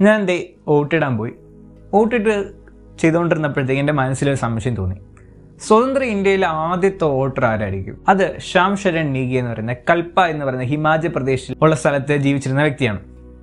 ഞാൻ എന്തേ വോട്ടിടാൻ പോയി വോട്ടിട്ട് ചെയ്തുകൊണ്ടിരുന്നപ്പോഴത്തേക്ക് എൻ്റെ മനസ്സിലൊരു സംശയം തോന്നി സ്വതന്ത്ര ഇന്ത്യയിലെ ആദ്യത്തെ വോട്ടർ ആരായിരിക്കും അത് ശ്യാം ശരൺ നീഗി എന്ന് പറയുന്ന കൽപ്പ എന്ന് പറയുന്ന ഹിമാചൽ പ്രദേശിൽ ഉള്ള സ്ഥലത്ത് ജീവിച്ചിരുന്ന വ്യക്തിയാണ്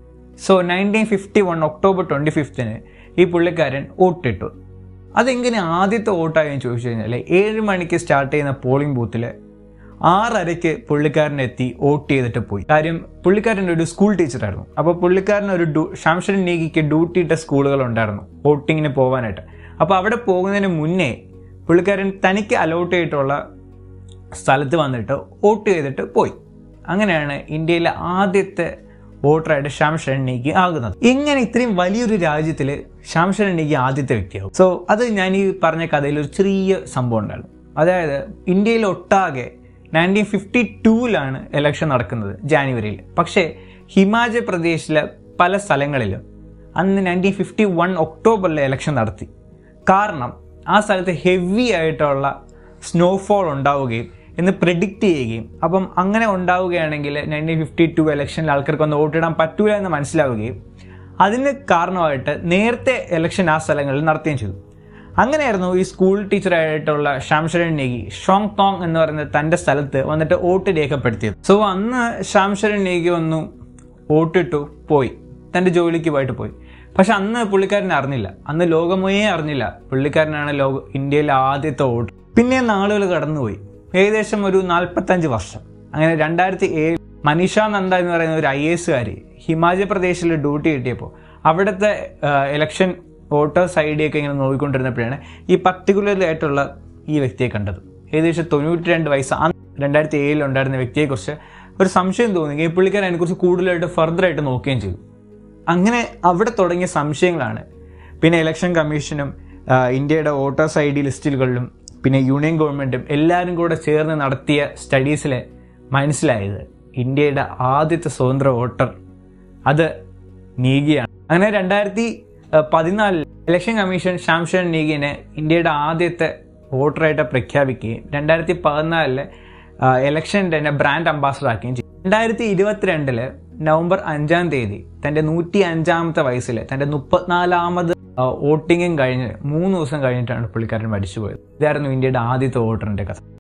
so nineteen fifty one October twenty ഫിഫ്തിന് ഈ പുള്ളിക്കാരൻ വോട്ടിട്ടു അതെങ്ങനെ ആദ്യത്തെ വോട്ടായെന്ന് ചോദിച്ചു കഴിഞ്ഞാൽ ഏഴ് മണിക്ക് സ്റ്റാർട്ട് ചെയ്യുന്ന പോളിംഗ് ബൂത്തിൽ ആറരയ്ക്ക് പുള്ളിക്കാരൻ എത്തി വോട്ട് ചെയ്തിട്ട് പോയി കാര്യം പുള്ളിക്കാരൻ ഒരു സ്കൂൾ ടീച്ചറായിരുന്നു അപ്പോൾ പുള്ളിക്കാരൻ ഒരു ഡ്യൂ ശാംശരൻ നീഗിക്ക് ഡ്യൂട്ടി ഇട്ട സ്കൂളുകൾ ഉണ്ടായിരുന്നു വോട്ടിങ്ങിന് പോകാനായിട്ട് അപ്പോൾ അവിടെ പോകുന്നതിന് മുന്നേ പുള്ളിക്കാരൻ തനിക്ക് അലോട്ട് ചെയ്തിട്ടുള്ള സ്ഥലത്ത് വന്നിട്ട് വോട്ട് ചെയ്തിട്ട് പോയി അങ്ങനെയാണ് ഇന്ത്യയിലെ ആദ്യത്തെ വോട്ടറായിട്ട് ശ്യാം ശരൺ നീഗി ആകുന്നത് ഇങ്ങനെ ഇത്രയും വലിയൊരു രാജ്യത്തിൽ ശ്യാം ശരൺ നീഗി ആദ്യത്തെ വ്യക്തിയാവും സോ അത് ഞാൻ ഈ പറഞ്ഞ കഥയിൽ ഒരു ചെറിയ സംഭവം ഉണ്ടായിരുന്നു അതായത് ഇന്ത്യയിൽ ഒട്ടാകെ നയൻറ്റീൻ ഫിഫ്റ്റി ടൂവിലാണ് ഇലക്ഷൻ നടക്കുന്നത് ജാനുവരിയിൽ പക്ഷേ ഹിമാചൽ പ്രദേശിലെ പല സ്ഥലങ്ങളിലും അന്ന് നയൻറ്റീൻ ഫിഫ്റ്റി വൺ ഒക്ടോബറിൽ ഇലക്ഷൻ നടത്തി കാരണം ആ സ്ഥലത്ത് ഹെവി ആയിട്ടുള്ള സ്നോഫോൾ ഉണ്ടാവുകയും എന്ന് പ്രിഡിക്റ്റ് ചെയ്യുകയും അപ്പം അങ്ങനെ ഉണ്ടാവുകയാണെങ്കിൽ നയൻറ്റീൻ ഫിഫ്റ്റി ടു ഇലക്ഷനിൽ ആൾക്കാർക്ക് ഒന്ന് വോട്ടിടാൻ പറ്റൂല എന്ന് മനസ്സിലാവുകയും അതിന് കാരണമായിട്ട് നേരത്തെ ഇലക്ഷൻ ആ സ്ഥലങ്ങളിൽ നടത്തുകയും ചെയ്തു അങ്ങനെയായിരുന്നു ഈ സ്കൂൾ ടീച്ചറായിട്ടുള്ള ശ്യാംശരൺ നേഗി ഷോങ് തോങ് എന്ന് പറയുന്ന തൻ്റെ സ്ഥലത്ത് വന്നിട്ട് വോട്ട് രേഖപ്പെടുത്തിയത് സോ അന്ന് ശ്യാംശരൺ നേഗി വന്നു വോട്ടിട്ടു പോയി തൻ്റെ ജോലിക്ക് പോയിട്ട് പോയി പക്ഷെ അന്ന് പുള്ളിക്കാരനെ അറിഞ്ഞില്ല അന്ന് ലോകമേ അറിഞ്ഞില്ല പുള്ളിക്കാരനാണ് ലോക ഇന്ത്യയിലെ ആദ്യത്തെ വോട്ട് പിന്നെ നാളുകൾ കടന്നുപോയി ഏകദേശം ഒരു നാൽപ്പത്തഞ്ച് വർഷം അങ്ങനെ രണ്ടായിരത്തി ഏഴ് മനീഷ നന്ദ എന്ന് പറയുന്ന ഒരു ഐ എസ് കാരി ഹിമാചൽ പ്രദേശിൽ ഡ്യൂട്ടി കിട്ടിയപ്പോൾ അവിടുത്തെ ഇലക്ഷൻ വോട്ടേഴ്സ് ഐ ഡി ഒക്കെ ഇങ്ങനെ നോക്കിക്കൊണ്ടിരുന്നപ്പോഴാണ് ഈ പർട്ടിക്കുലർലി ആയിട്ടുള്ള ഈ വ്യക്തിയെ കണ്ടത് ഏകദേശം തൊണ്ണൂറ്റി രണ്ട് വയസ്സ് അന്ന് രണ്ടായിരത്തി ഏഴിൽ ഉണ്ടായിരുന്ന വ്യക്തിയെക്കുറിച്ച് ഒരു സംശയം തോന്നുകയും ഈ പുള്ളിക്കാരൻ അതിനെക്കുറിച്ച് കൂടുതലായിട്ട് ഫർദറായിട്ട് നോക്കുകയും ചെയ്തു അങ്ങനെ അവിടെ തുടങ്ങിയ സംശയങ്ങളാണ് പിന്നെ ഇലക്ഷൻ കമ്മീഷനും ആ, ഇന്ത്യയുടെ വോട്ടേഴ്സ് ഐ ഡി ലിസ്റ്റുകളിലും പിന്നെ യൂണിയൻ ഗവൺമെൻറ്റും എല്ലാവരും കൂടെ ചേർന്ന് നടത്തിയ സ്റ്റഡീസിൽ മനസ്സിലായത് ഇന്ത്യയുടെ ആദ്യത്തെ സ്വതന്ത്ര വോട്ടർ അത് നീഗിയാണ് അങ്ങനെ രണ്ടായിരത്തി പതിനാലിൽ ഇലക്ഷൻ കമ്മീഷൻ ശാംശൻ നീഗിനെ ഇന്ത്യയുടെ ആദ്യത്തെ വോട്ടറായിട്ട് പ്രഖ്യാപിക്കുകയും രണ്ടായിരത്തി പതിനാലില് ഇലക്ഷൻ്റെ തന്നെ ബ്രാൻഡ് അംബാസഡർ ആക്കുകയും ചെയ്തു രണ്ടായിരത്തി ഇരുപത്തിരണ്ടില് നവംബർ അഞ്ചാം തീയതി തൻ്റെ നൂറ്റി അഞ്ചാമത്തെ വയസ്സിൽ തൻ്റെ മുപ്പത്തിനാലാമത് വോട്ടിങ്ങും കഴിഞ്ഞ് മൂന്ന് ദിവസം കഴിഞ്ഞിട്ടാണ് പുള്ളിക്കാരൻ മരിച്ചുപോയത് ഇതായിരുന്നു ഇന്ത്യയുടെ ആദ്യത്തെ വോട്ടറിൻ്റെ കഥ